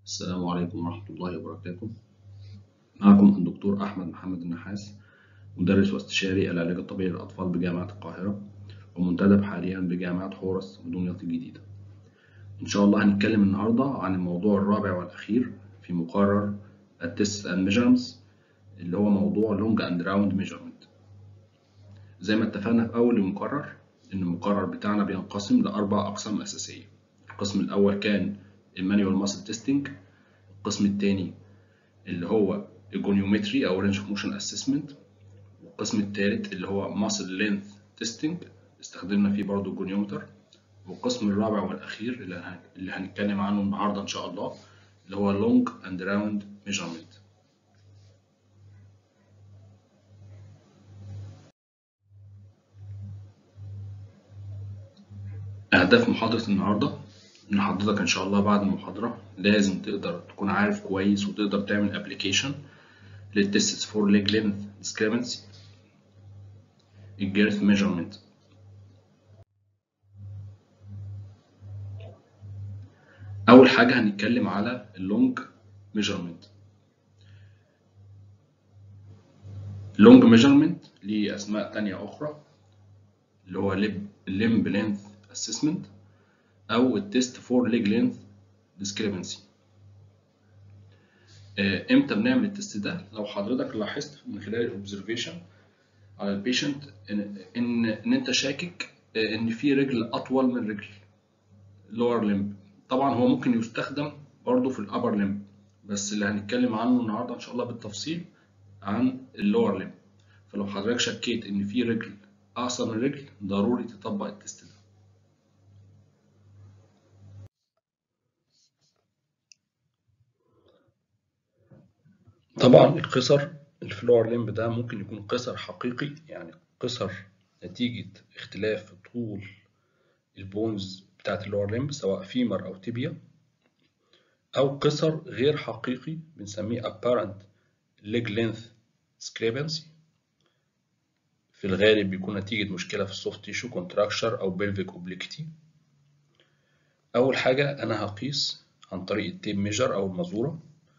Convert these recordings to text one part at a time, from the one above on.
السلام عليكم ورحمة الله وبركاته معكم الدكتور أحمد محمد النحاس مدرس واستشاري العلاج الطبيعي للأطفال بجامعة القاهرة ومنتدب حاليا بجامعة حورس ودمياط الجديدة إن شاء الله هنتكلم النهاردة عن الموضوع الرابع والأخير في مقرر التست and measurements اللي هو موضوع long and round measurement زي ما اتفقنا في أول المقرر إن المقرر بتاعنا بينقسم لأربع أقسام أساسية القسم الأول كان المانيوال ماسل تيستنج القسم الثاني اللي هو الجونيومتري او رينج اوف موشن اسسمنت والقسم الثالث اللي هو ماسل لينث تيستنج استخدمنا فيه برضو الجونيومتر والقسم الرابع والاخير اللي, اللي هنتكلم عنه النهارده ان شاء الله اللي هو لونج اند راوند ميجرمنت اهداف محاضره النهارده ان حضرتك ان شاء الله بعد المحاضره لازم تقدر تكون عارف كويس وتقدر تعمل ابلكيشن للتستس فور ليج لينث ديسكريبنسي الجيرث ميجرمنت اول حاجه هنتكلم على اللونج ميجرمنت اللونج ميجرمنت ليه اسماء تانية اخرى اللي هو ليمب لينث اسسمنت او التست فور ليج لينث ديسكريبنسي امتى بنعمل التست ده لو حضرتك لاحظت من خلال الاوبزرفيشن على البيشنت ان ان, إن انت شاكك ان في رجل اطول من رجل لور ليمب طبعا هو ممكن يستخدم برضه في الابر ليمب بس اللي هنتكلم عنه النهارده ان شاء الله بالتفصيل عن اللور ليمب فلو حضرتك شكيت ان في رجل اقصر من رجل ضروري تطبق التست ده طبعا القصر الفلور ليمب ده ممكن يكون قصر حقيقي يعني قصر نتيجة اختلاف في طول البونز بتاعت اللور ليمب سواء فيمر أو تيبيا أو قصر غير حقيقي بنسميه apparent leg length discrepancy في الغالب بيكون نتيجة مشكلة في السوفت تيشو كونتراكشر أو بلفيك اوبليكتي أول حاجة أنا هقيس عن طريق التيب ميجر أو المزورة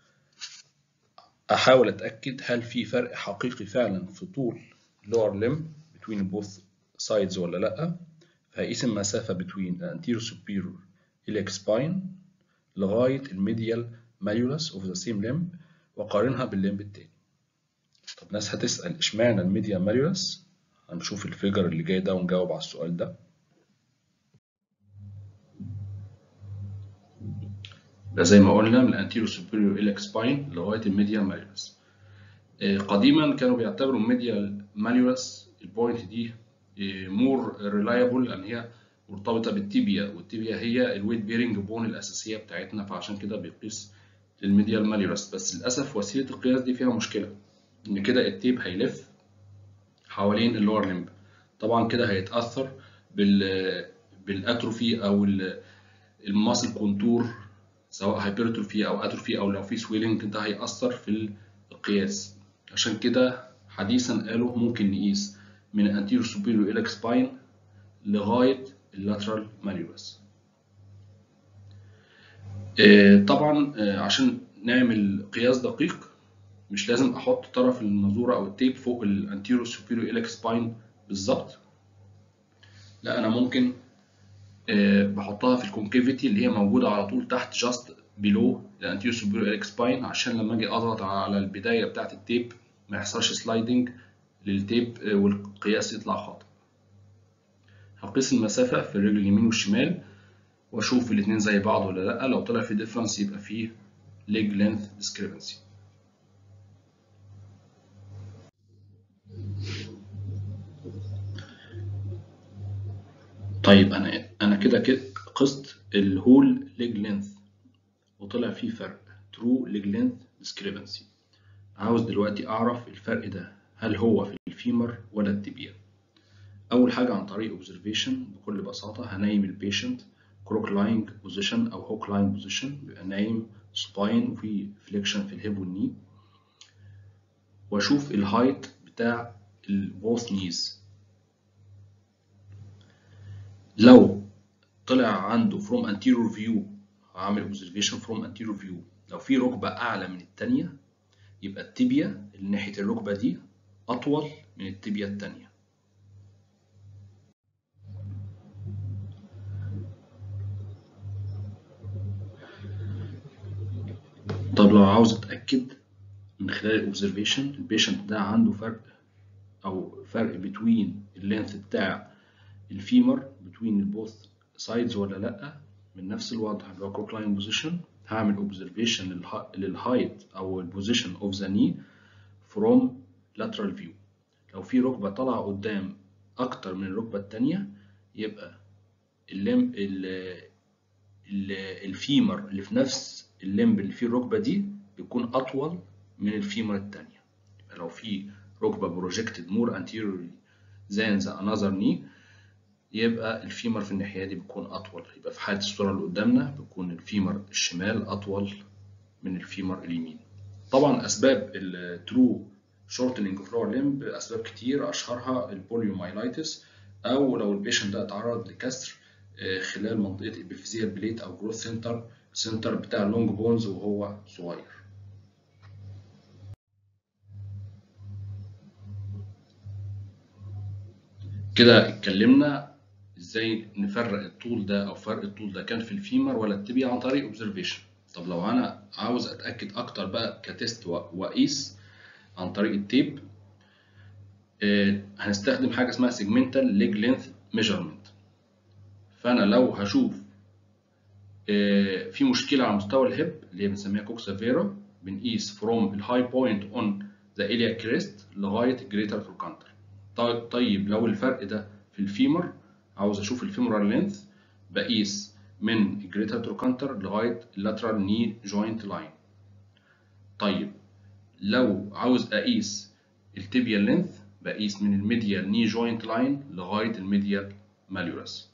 احاول اتاكد هل في فرق حقيقي فعلا في طول lower limb between both sides ولا لا فهقيس المسافه between the anterior superior iliac spine لغايه الميديال malleolus of the same limb واقارنها بالليمب التاني طب ناس هتسال اشمعنى الميديال malleolus هنشوف الفيجر اللي جاي ده ونجاوب على السؤال ده ده زي ما قلنا من الانتيرو سوبيريور إليك سباين لغايه الميديال ماليولس قديما كانوا بيعتبروا الميديال ماليولس البوينت دي مور ريلايبل لان هي مرتبطه بالتيبيا والتيبيا هي الويت بيرنج بون الاساسيه بتاعتنا فعشان كده بيقيس الميديال ماليولس بس للاسف وسيله القياس دي فيها مشكله ان كده التيب هيلف حوالين اللور ليمب طبعا كده هيتاثر بال بالاتروفي او الماسل كونتور سواء هايبرتروفي او اتروفي او لو في سويلنج ده هيأثر في القياس عشان كده حديثا قالوا ممكن نقيس من الانتيريور سوبيريور إليك سباين لغاية اللاترال ماليولس طبعا عشان نعمل قياس دقيق مش لازم احط طرف المزورة او التيب فوق الانتيريور سوبيريور إليك سباين بالظبط لا انا ممكن بحطها في الكونكيفيتي اللي هي موجوده على طول تحت جاست بيلو الانتيريور سوبيريور إليك سباين عشان لما اجي اضغط على البدايه بتاعه التيب ما يحصلش سلايدنج للتيب والقياس يطلع خاطئ هقيس المسافه في الرجل اليمين والشمال واشوف الاثنين زي بعض ولا لا لو طلع في ديفرنس يبقى فيه ليج لينث ديسكريبنسي طيب انا انا كده كده قست الهول ليج لينث وطلع فيه فرق ترو ليج لينث ديسكريبنسي عاوز دلوقتي اعرف الفرق ده هل هو في الفيمر ولا التibia اول حاجه عن طريق اوبزرفيشن بكل بساطه هنايم البيشنت كروك لاينج بوزيشن او هوك لاين بوزيشن بيبقى نايم سباين وفي فليكشن في الهيب والني واشوف الهايت بتاع البوث نيز لو طلع عنده from anterior view هعمل observation from anterior view لو في ركبة أعلى من التانية يبقى التibia اللي ناحية الركبة دي أطول من التibia التانية طب لو عاوز أتأكد من خلال الأوبزرفيشن البيشنت ده عنده فرق أو فرق بين اللينث بتاع الفيمر بين البوث سايدز ولا لأ من نفس الوضع اللي هو كروكلاين بوزيشن هعمل اوبزرفيشن للهايت او البوزيشن اوف ذا ني فروم lateral فيو لو في ركبه طالعه قدام اكتر من الركبه التانية يبقى الليم الفيمر اللي في نفس الليمب اللي فيه الركبه دي بيكون اطول من الفيمر التانية يبقى لو في ركبه بروجكتد مور anteriorly than the another knee يبقى الفيمر في الناحية دي بيكون أطول يبقى في حالة الصورة اللي قدامنا بيكون الفيمر الشمال أطول من الفيمر اليمين طبعا أسباب الترو شورتنينج اوف لور ليمب أسباب كتير أشهرها البوليومايلايتس أو لو البيشنت ده اتعرض لكسر خلال منطقة البيفيزيال بليت أو جروث سنتر سنتر بتاع اللونج بونز وهو صغير كده اتكلمنا ازاي نفرق الطول ده او فرق الطول ده كان في الفيمر ولا التبيا عن طريق اوبزرفيشن طب لو انا عاوز اتاكد اكتر بقى كتست واقيس عن طريق التيب آه هنستخدم حاجه اسمها سيجمنتال ليج لينث ميجرمنت فانا لو هشوف آه في مشكله على مستوى الهيب اللي هي بنسميها كوكسا فيرا بنقيس فروم الهاي بوينت اون ذا إليا كريست لغايه الجريتر تروكانتر طيب لو الفرق ده في الفيمر عاوز اشوف الفيمورال لينث بقيس من الجريتر تروكانتر لغايه اللاترال ني جوينت لاين طيب لو عاوز اقيس التيبيال لينث بقيس من الميديال ني جوينت لاين لغايه الميديال ماليورس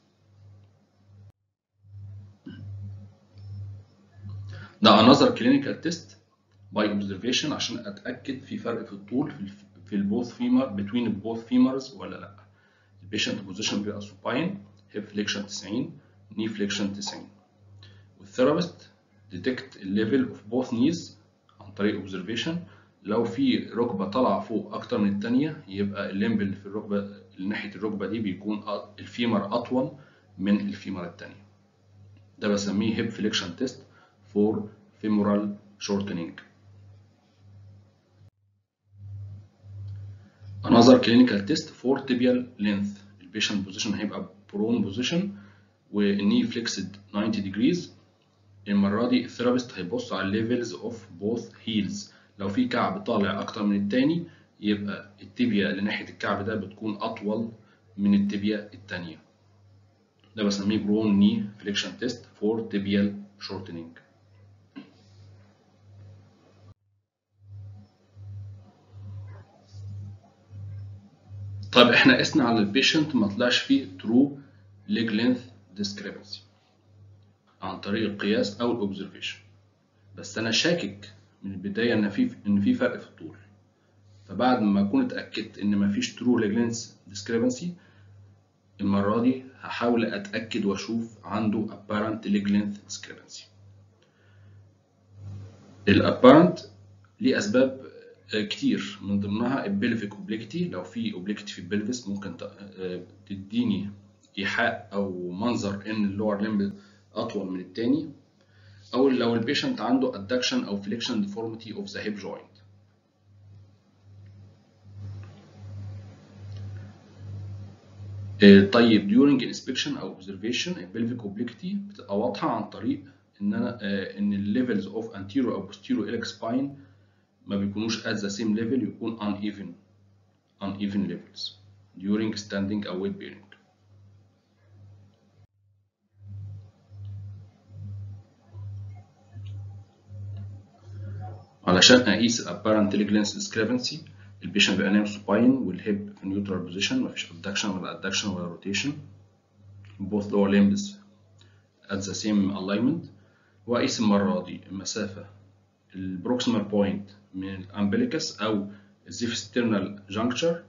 ده another clinical test by observation عشان اتاكد في فرق في الطول في في البوث فيمر between البوث فيمرز ولا لا البيشنت بوزيشن بيبقى سوباين هيب فليكشن 90 ني فليكشن 90 والثيرابيست ديتكت الليفل اوف بوث نيز عن طريق اوبزرفيشن لو في ركبه طالعه فوق اكتر من الثانيه يبقى الليمب اللي في الركبه اللي ناحيه الركبه دي بيكون الفيمر اطول من الفيمر الثانيه ده بسميه هيب فليكشن تيست فور فيمورال شورتنينج another clinical test for tibial length البيشنت بوزيشن هيبقى prone بوزيشن والني فليكسد 90 degrees المرة دي الثيرابيست هيبص على الليفلز اوف بوث هيلز لو في كعب طالع اكتر من التاني يبقى التibia اللي ناحية الكعب ده بتكون اطول من التibia التانية ده بسميه برون ني فليكشن تيست فور tibial shortening طيب احنا قسنا على البيشنت ما طلعش فيه true leg length discrepancy عن طريق القياس او الاوبزرفيشن بس انا شاكك من البدايه ان في ان في فرق في الطول فبعد ما اكون اتاكدت ان ما فيش true leg length discrepancy المره دي هحاول اتاكد واشوف عنده apparent leg length discrepancy الابارنت ليه اسباب كتير من ضمنها البلفيك اوبليكتي لو في اوبليكتي في البلفس ممكن تديني ايحاء او منظر ان اللور ليمب اطول من التاني او لو البيشنت عنده adduction او flexion deformity of the hip joint طيب during inspection او observation البلفيك اوبليكتي بتبقى واضحه عن طريق ان انا ان الليفلز اوف anterior او posterior iliac spine ما بيكونوش at the same level يكون uneven uneven levels during standing أو weight bearing علشان أقيس apparent leg length discrepancy البيشنت بيبقى نايم supine والهيب في neutral position مفيش abduction ولا adduction ولا rotation both lower limbs at the same alignment وأقيس المرة دي المسافة البروكسيمال بوينت من الامبليكس او الزيفسترنال جانكشر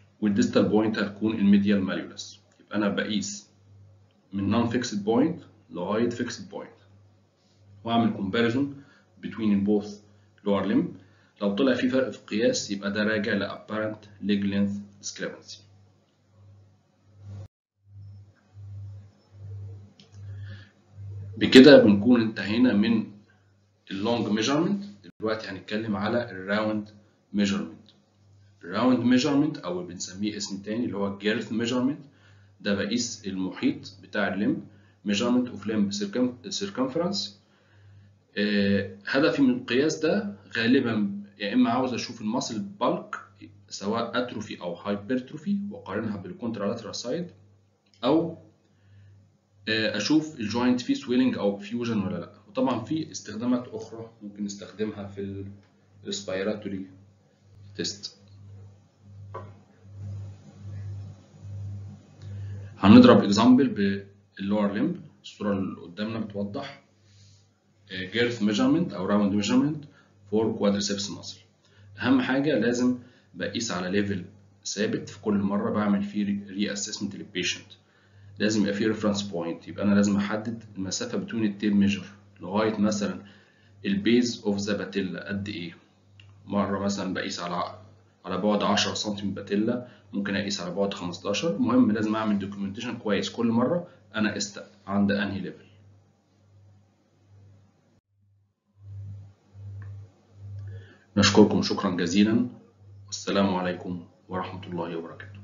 والديستال بوينت هتكون الميديال ماليولس يبقى انا بقيس من نون فيكسد بوينت لغايه فيكسد بوينت واعمل comparison between both lower limb لو طلع في فرق في القياس يبقى ده راجع ل apparent leg length discrepancy بكده بنكون انتهينا من اللونج ميجرمنت دلوقتي هنتكلم على الراوند ميجرمنت الراوند ميجرمنت او اللي بنسميه اسم تاني اللي هو الجيرث ميجرمنت ده بقيس المحيط بتاع الليمب measurement of limb circumference آه هدفي من القياس ده غالبا يا اما عاوز اشوف الماسل بالك سواء اتروفي او هايبرتروفي واقارنها بالكونترالاترال سايد او آه اشوف الجوينت فيه سويلنج او فيوجن ولا لا وطبعا في استخدامات اخرى ممكن نستخدمها في الريسبيراتوري تيست هنضرب اكزامبل باللور ليمب الصوره اللي قدامنا بتوضح جيرث ميجرمنت او راوند ميجرمنت فور كوادريسبس ماسل اهم حاجه لازم بقيس على ليفل ثابت في كل مره بعمل فيه ري اسسمنت للبيشنت لازم يبقى فيه ريفرنس بوينت يبقى انا لازم احدد المسافه بين التيل ميجر لغايه مثلا البيز اوف ذا باتيلا قد ايه مره مثلا بقيس على على بعد 10 سم من باتيلا ممكن اقيس على بعد 15 المهم لازم اعمل دوكيومنتيشن كويس كل مره انا قست عند انهي ليفل نشكركم شكرا جزيلا والسلام عليكم ورحمه الله وبركاته